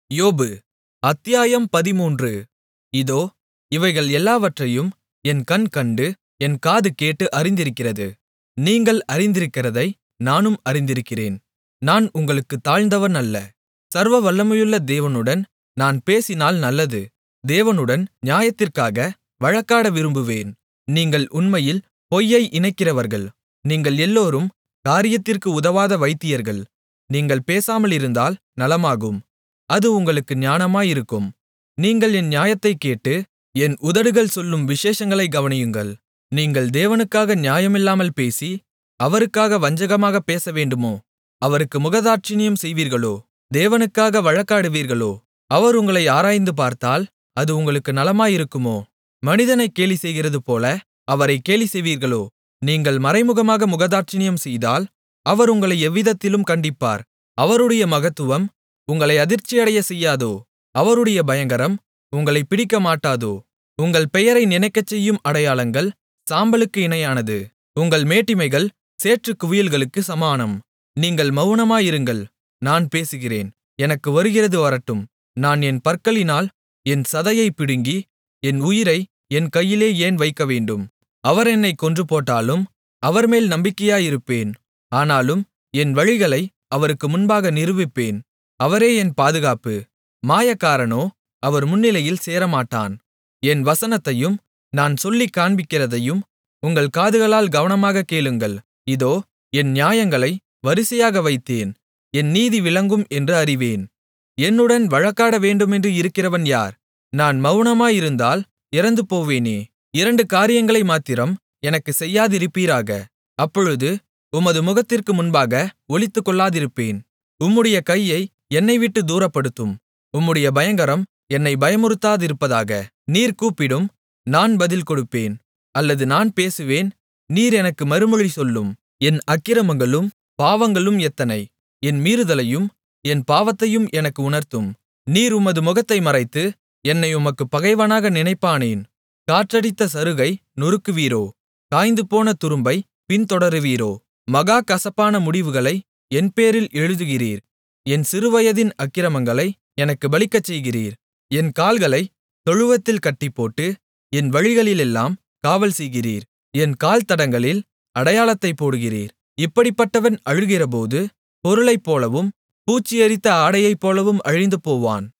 யோபு அத்தியாயம் பதிமூன்று இதோ இவைகள் எல்லாவற்றையும் என் கண் கண்டு என் காது கேட்டு அறிந்திருக்கிறது நீங்கள் அறிந்திருக்கிறதை நானும் அறிந்திருக்கிறேன் நான் உங்களுக்குத் தாழ்ந்தவன் அல்ல சர்வவல்லமையுள்ள தேவனுடன் நான் பேசினால் நல்லது தேவனுடன் நியாயத்திற்காக வழக்காட விரும்புவேன் நீங்கள் உண்மையில் பொய்யை இணைக்கிறவர்கள் நீங்கள் எல்லோரும் காரியத்திற்கு உதவாத வைத்தியர்கள் நீங்கள் பேசாமலிருந்தால் நலமாகும் அது உங்களுக்கு ஞானமாயிருக்கும் நீங்கள் என் நியாயத்தைக் கேட்டு என் உதடுகள் சொல்லும் விசேஷங்களைக் கவனியுங்கள் நீங்கள் தேவனுக்காக நியாயமில்லாமல் பேசி அவருக்காக வஞ்சகமாகப் பேசவேண்டுமோ அவருக்கு முகதாட்சிணியம் செய்வீர்களோ தேவனுக்காக வழக்காடுவீர்களோ அவர் உங்களை ஆராய்ந்து பார்த்தால் அது உங்களுக்கு நலமாயிருக்குமோ மனிதனைக் கேலிசெய்கிறதுபோல அவரைக் கேலிசெய்வீர்களோ நீங்கள் மறைமுகமாக முகதாட்சிணியம் செய்தால் அவர் உங்களை எவ்விதத்திலும் கண்டிப்பார் அவருடைய மகத்துவம் உங்களை அதிர்ச்சியடையச் செய்யாதோ அவருடைய பயங்கரம் உங்களைப் பிடிக்கமாட்டாதோ உங்கள் பெயரை நினைக்கச்செய்யும் அடையாளங்கள் சாம்பலுக்கு இணையானது உங்கள் மேட்டிமைகள் சேற்றுக்குவியல்களுக்குச் சமானம் நீங்கள் மவுனமாயிருங்கள் நான் பேசுகிறேன் எனக்கு வருகிறது வரட்டும் நான் என் பற்களினால் என் சதையைப் பிடுங்கி என் உயிரை என் கையிலே ஏன் வைக்கவேண்டும் அவர் என்னைக் கொன்றுபோட்டாலும் அவர்மேல் நம்பிக்கையாயிருப்பேன் ஆனாலும் என் வழிகளை அவருக்கு முன்பாக நிரூபிப்பேன் அவரே என் பாதுகாப்பு மாயக்காரனோ அவர் முன்னிலையில் சேரமாட்டான் என் வசனத்தையும் நான் சொல்லிக் காண்பிக்கிறதையும் உங்கள் காதுகளால் கவனமாகக் கேளுங்கள் இதோ என் நியாயங்களை வரிசையாக வைத்தேன் என் நீதி விளங்கும் என்று அறிவேன் என்னுடன் வழக்காட வேண்டுமென்று இருக்கிறவன் யார் நான் மவுனமாயிருந்தால் இறந்துபோவேனே இரண்டு காரியங்களை மாத்திரம் எனக்குச் செய்யாதிருப்பீராக அப்பொழுது உமது முகத்திற்கு முன்பாக ஒளித்துக்கொள்ளாதிருப்பேன் உம்முடைய கையை என்னைவிட்டு தூரப்படுத்தும் உம்முடைய பயங்கரம் என்னை பயமுறுத்தாதிருப்பதாக நீர் கூப்பிடும் நான் பதில் கொடுப்பேன் அல்லது நான் பேசுவேன் நீர் எனக்கு மறுமொழி சொல்லும் என் அக்கிரமங்களும் பாவங்களும் எத்தனை என் மீறுதலையும் என் பாவத்தையும் எனக்கு உணர்த்தும் நீர் உமது முகத்தை மறைத்து என்னை உமக்குப் பகைவனாக நினைப்பானேன் காற்றடித்த சருகை நொறுக்குவீரோ காய்ந்துபோன துரும்பை பின்தொடருவீரோ மகா கசப்பான முடிவுகளை என்பேரில் எழுதுகிறீர் என் சிறுவயதின் அக்கிரமங்களை எனக்குப் பலிக்கச்செய்கிறீர் என் கால்களை தொழுவத்தில் கட்டிப்போட்டு என் வழிகளிலெல்லாம் காவல்செய்கிறீர் என் கால்தடங்களில் அடையாளத்தைப் போடுகிறீர் இப்படிப்பட்டவன் அழுகிறபோது பொருளைப்போலவும் பூச்சியரித்த ஆடையைப்போலவும் அழிந்துபோவான்